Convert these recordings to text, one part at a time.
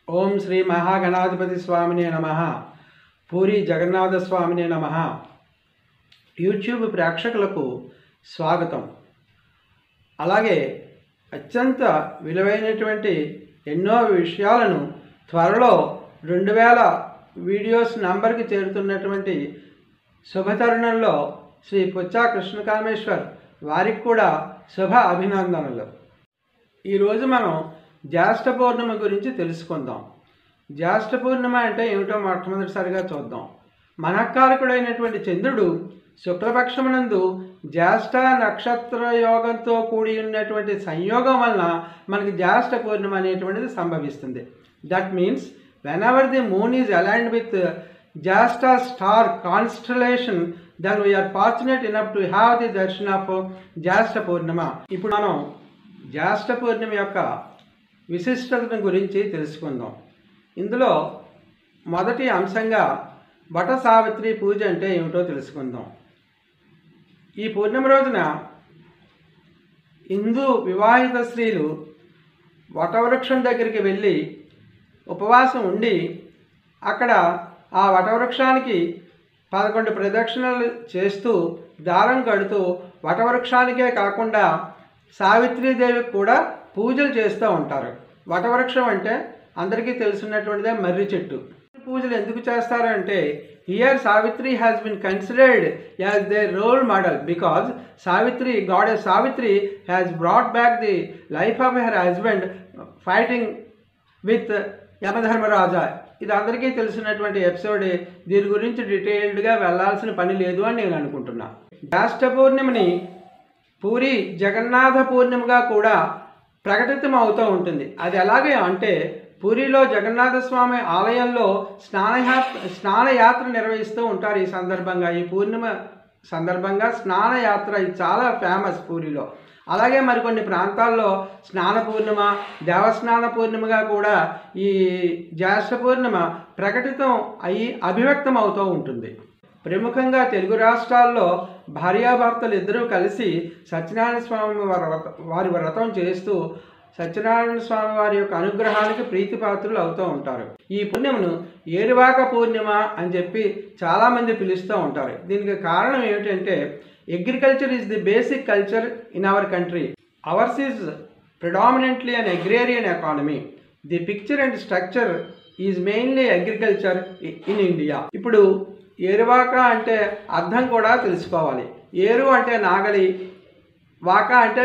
ఓం శ్రీ మహాగణాధిపతి స్వామినే నమ పూరి జగన్నాథ స్వామినే నమ యూట్యూబ్ ప్రేక్షకులకు స్వాగతం అలాగే అత్యంత విలువైనటువంటి ఎన్నో విషయాలను త్వరలో రెండు వేల వీడియోస్ నంబర్కి చేరుతున్నటువంటి శుభతరుణంలో శ్రీ పుచ్చా కృష్ణకామేశ్వర్ వారికి కూడా శుభ అభినందనలు ఈరోజు మనం జ్యేష్ఠ పౌర్ణమి గురించి తెలుసుకుందాం జ్యేష్ఠ పౌర్ణమి అంటే ఏమిటో మొట్టమొదటిసారిగా చూద్దాం మనఃకారకుడైనటువంటి చంద్రుడు శుక్లపక్షమునందు జ్యేష్ఠ నక్షత్ర యోగంతో కూడి ఉన్నటువంటి సంయోగం వలన మనకి జ్యేష్ఠ పౌర్ణమి అనేటువంటిది సంభవిస్తుంది that means whenever the moon is aligned with Jyeshtha star constellation then we are fortunate enough to have the darshan of Jyeshtha Pournami ఇప్పుడు మనం జ్యేష్ఠ పౌర్ణమి యొక్క విశిష్టతను గురించి తెలుసుకుందాం ఇందులో మొదటి అంశంగా వట సావిత్రి పూజ అంటే ఏమిటో తెలుసుకుందాం ఈ పూర్ణిమ రోజున హిందూ వివాహిత స్త్రీలు వటవృక్షం దగ్గరికి వెళ్ళి ఉపవాసం ఉండి అక్కడ ఆ వటవృక్షానికి పదకొండు ప్రదక్షిణలు చేస్తూ దారం కడుతూ వటవృక్షానికే కాకుండా సావిత్రీదేవికి కూడా పూజలు చేస్తూ ఉంటారు వటవృక్షం అంటే అందరికీ తెలుసున్నటువంటిదే మర్రి చెట్టు పూజలు ఎందుకు చేస్తారు అంటే here Savitri has been considered as the role model because Savitri god Savitri has brought back the life of her husband fighting with Yamadharmaraja ఇది అందరికీ తెలిసినటువంటి ఎపిసోడ్ దీని గురించి డీటెయిల్డ్గా వెళ్ళాల్సిన పని లేదు అని నేను అనుకుంటున్నా జ్యేష్ఠ పౌర్ణమిని పూరి జగన్నాథ పూర్ణిమగా కూడా ప్రకటితం అవుతూ ఉంటుంది అది ఎలాగే అంటే పూరిలో జగన్నాథ స్వామి ఆలయంలో స్నానయాత్ర స్నానయాత్ర నిర్వహిస్తూ ఉంటారు ఈ సందర్భంగా ఈ పూర్ణిమ సందర్భంగా స్నానయాత్ర ఇది చాలా ఫేమస్ పూరిలో అలాగే మరికొన్ని ప్రాంతాల్లో స్నాన పూర్ణిమ దేవస్నాన పూర్ణిమగా కూడా ఈ జ్యేష్ఠ పూర్ణిమ ప్రకటితం అయ్యి అభివ్యక్తం అవుతూ ఉంటుంది ప్రముఖంగా తెలుగు రాష్ట్రాల్లో భార్యాభర్తలు ఇద్దరూ కలిసి సత్యనారాయణ స్వామి వారి వ్రత వారి వ్రతం చేస్తూ సత్యనారాయణ స్వామి వారి యొక్క అనుగ్రహానికి ప్రీతిపాత్రులు అవుతూ ఉంటారు ఈ పుణ్యమును ఏరువాక పూర్ణిమ అని చెప్పి చాలామంది పిలుస్తూ ఉంటారు దీనికి కారణం ఏమిటంటే agriculture is the basic culture in our country ours is predominantly an agrarian economy the picture and structure is mainly agriculture in India ఇప్పుడు ఏరువాక అంటే అర్థం కూడా తెలుసుకోవాలి ఏరు అంటే నాగలి వాక అంటే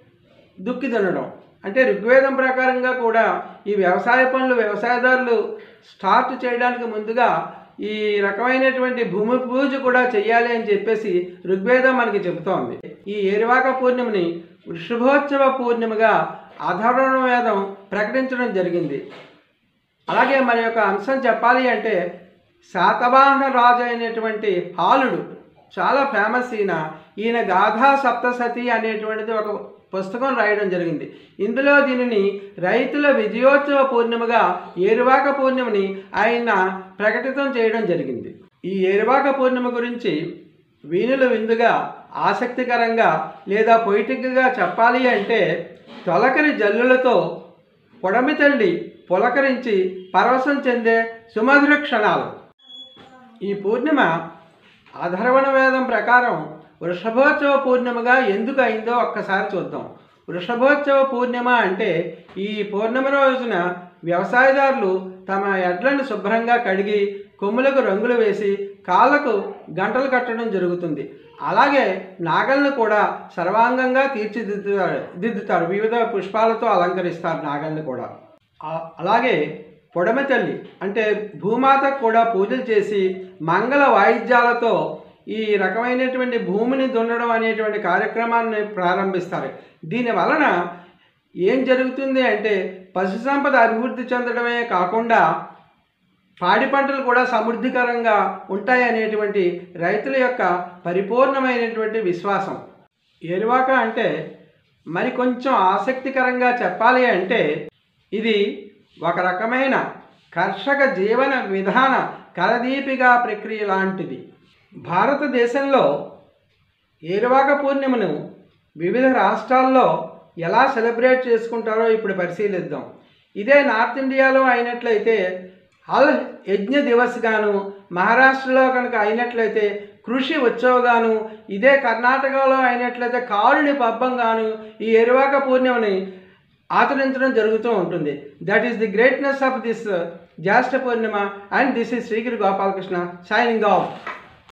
దుక్కి దున్నడం అంటే ఋగ్వేదం ప్రకారంగా కూడా ఈ వ్యవసాయ పనులు వ్యవసాయదారులు స్టార్ట్ చేయడానికి ముందుగా ఈ రకమైనటువంటి భూమి పూజ కూడా చెయ్యాలి అని చెప్పేసి ఋగ్వేదం మనకి చెబుతోంది ఈ ఏరువాక పూర్ణిమని వృషభోత్సవ పూర్ణిమగా అధర్వణ వేదం ప్రకటించడం జరిగింది అలాగే మన యొక్క అంశం చెప్పాలి అంటే శాతవాహన రాజు అయినటువంటి హాలుడు చాలా ఫేమస్ ఈయన ఈయన గాథా సప్తసతి అనేటువంటిది ఒక పుస్తకం రాయడం జరిగింది ఇందులో దీనిని రైతుల విజయోత్సవ పూర్ణిమగా ఏరువాక పూర్ణిమని ఆయన ప్రకటితం చేయడం జరిగింది ఈ ఏరువాక పూర్ణిమ గురించి వీణుల విందుగా ఆసక్తికరంగా లేదా పొయిటిక్గా చెప్పాలి అంటే తొలకరి జల్లులతో పొడమి తల్లి పులకరించి పరవశం చెందే సుమధుర క్షణాలు ఈ పూర్ణిమ అధర్వణ వేదం ప్రకారం వృషభోత్సవ పూర్ణిమగా ఎందుకు అయిందో ఒక్కసారి చూద్దాం వృషభోత్సవ పూర్ణిమ అంటే ఈ పూర్ణిమ రోజున వ్యవసాయదారులు తమ ఎడ్లను శుభ్రంగా కడిగి కొమ్ములకు రంగులు వేసి కాళ్ళకు గంటలు కట్టడం జరుగుతుంది అలాగే నాగలను కూడా సర్వాంగంగా తీర్చిదిద్దుతారు దిద్దుతారు వివిధ పుష్పాలతో అలంకరిస్తారు నాగల్ని కూడా ఆ- అలాగే పొడమ తల్లి అంటే భూమాతకు కూడా పూజలు చేసి మంగళ వాయిద్యాలతో ఈ రకమైనటువంటి భూమిని దున్నడం అనేటువంటి కార్యక్రమాన్ని ప్రారంభిస్తారు దీని వలన ఏం జరుగుతుంది అంటే పశు సంపద అభివృద్ధి చెందడమే కాకుండా పాడి పంటలు కూడా సమృద్ధికరంగా ఉంటాయి అనేటువంటి రైతుల యొక్క పరిపూర్ణమైనటువంటి విశ్వాసం ఎరువాక అంటే మరి కొంచెం ఆసక్తికరంగా చెప్పాలి అంటే ఇది ఒక రకమైన కర్షక జీవన విధాన కరదీపిగా ప్రక్రియ లాంటిది భారతదేశంలో ఏరువాక పూర్ణిమను వివిధ రాష్ట్రాల్లో ఎలా సెలబ్రేట్ చేసుకుంటారో ఇప్పుడు పరిశీలిద్దాం ఇదే నార్త్ ఇండియాలో అయినట్లయితే హల్ యజ్ఞ దివస్ గాను మహారాష్ట్రలో కనుక అయినట్లయితే కృషి ఉత్సవ్ గాను ఇదే కర్ణాటకలో అయినట్లయితే కారుని పబ్బం గాను ఈ ఎరువాక పూర్ణిమని ఆచరించడం జరుగుతూ ఉంటుంది that is the greatness of this Jyeshtha Purnima and this is Srigiri Gopalakrishna shining of